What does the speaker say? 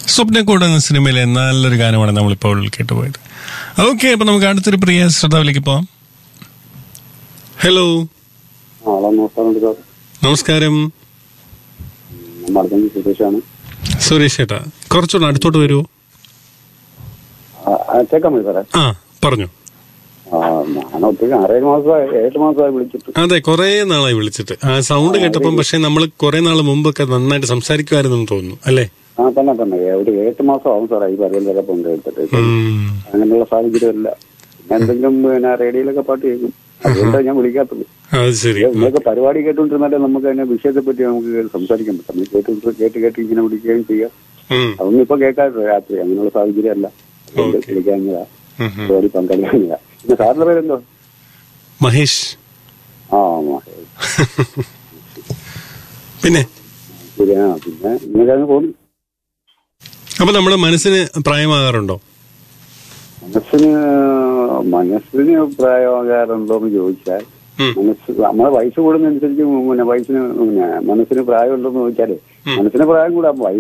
സ്വപ്നക്കൂട് എന്ന സിനിമയിലെ നല്ലൊരു ഗാനമാണ് നമ്മളിപ്പോൾ കേട്ടുപോയത് ഓക്കെ അപ്പൊ നമുക്ക് അടുത്തൊരു പ്രിയ ശ്രദ്ധാവിലേക്ക് പോവാം ഹലോ ആ ഹലോ നമസ്കാരം സാർ നമസ്കാരം നമ്മൾ അടുത്ത സുരേഷാണ് സുരേഷ് ചേട്ടാ കുറച്ചുകൂടെ അടുത്തോട്ട് വരുമോ ആ, ആ, കേൾക്കാൻ മതി സാറേ ആ പറഞ്ഞു ആ, ഞാൻ ഒത്തിരി ആറേഴ് മാസമായി ഏഴ് മാസമായി വിളിച്ചിട്ട് അതെ കുറെ നാളായി വിളിച്ചിട്ട് ആ സൗണ്ട് കേട്ടപ്പം പക്ഷെ നമ്മൾ കുറെ നാൾ മുമ്പൊക്കെ നന്നായിട്ട് സംസാരിക്കുമായിരുന്നു തോന്നുന്നു അല്ലേ ആ തന്നെ തന്നെ ഏ- ഒരു ഏഴ് മാസം ആവും സാറേ ഈ പറയുന്ന ചിലപ്പോൾ ഉണ്ട് എടുത്തിട്ട് ഇപ്പം ഉം. അങ്ങനെയുള്ള സാഹചര്യമല്ല പിന്നെ എന്തെങ്കിലും പിന്നെ റേഡിയോയിലൊക്കെ പാട്ട് കേൾക്കും അതുകൊണ്ടാണ് ഞാൻ വിളിക്കാത്തത് അത് ശരി നിങ്ങൾക്ക് പരിപാടി കേട്ടുകൊണ്ടിരുന്നാലേ നമുക്ക് അതിനെ വിഷയത്തെ പറ്റി നമുക്ക് സംസാരിക്കാൻ പറ്റും നമ്മൾ കേട്ട് കേട്ട് കേട്ട് ഇങ്ങനെ വിളിക്കുകയും ചെയ്യാം ഉം. അതൊന്നും ഇപ്പൊ കേൾക്കാറില്ല രാത്രി അങ്ങനെയുള്ള സാഹചര്യമല്ല അതുകൊണ്ട് വിളിക്കാഞ്ഞതാ ഉം, ഉം. പരിപാടി പങ്കെടുക്കാഞ്ഞതാ പിന്നെ സാറിന്റെ പേരെന്തോ മഹേഷ് ആ മ- പിന്നെ ശരി ആ പിന്നെ ഇങ്ങനെ അങ്ങ് പോകുന്നു അപ്പൊ നമ്മുടെ മനസ്സിന് പ്രായമാകാറുണ്ടോ മനസ്സിന് മനസ്സിന് പ്രായമാകാറുണ്ടോ എന്ന് ചോദിച്ചാൽ ഉം. മനസ്സ് നമ്മളെ വയസ്സ് കൂടുന്നതനുസരിച്ച് പിന്നെ വയസ്സിന് പിന്നെ മനസ്സിന് പ്രായമുണ്ടോ എന്ന് ചോദിച്ചാല് മനസ്സിന് പ്രായം കൂടാം വയസ്സ്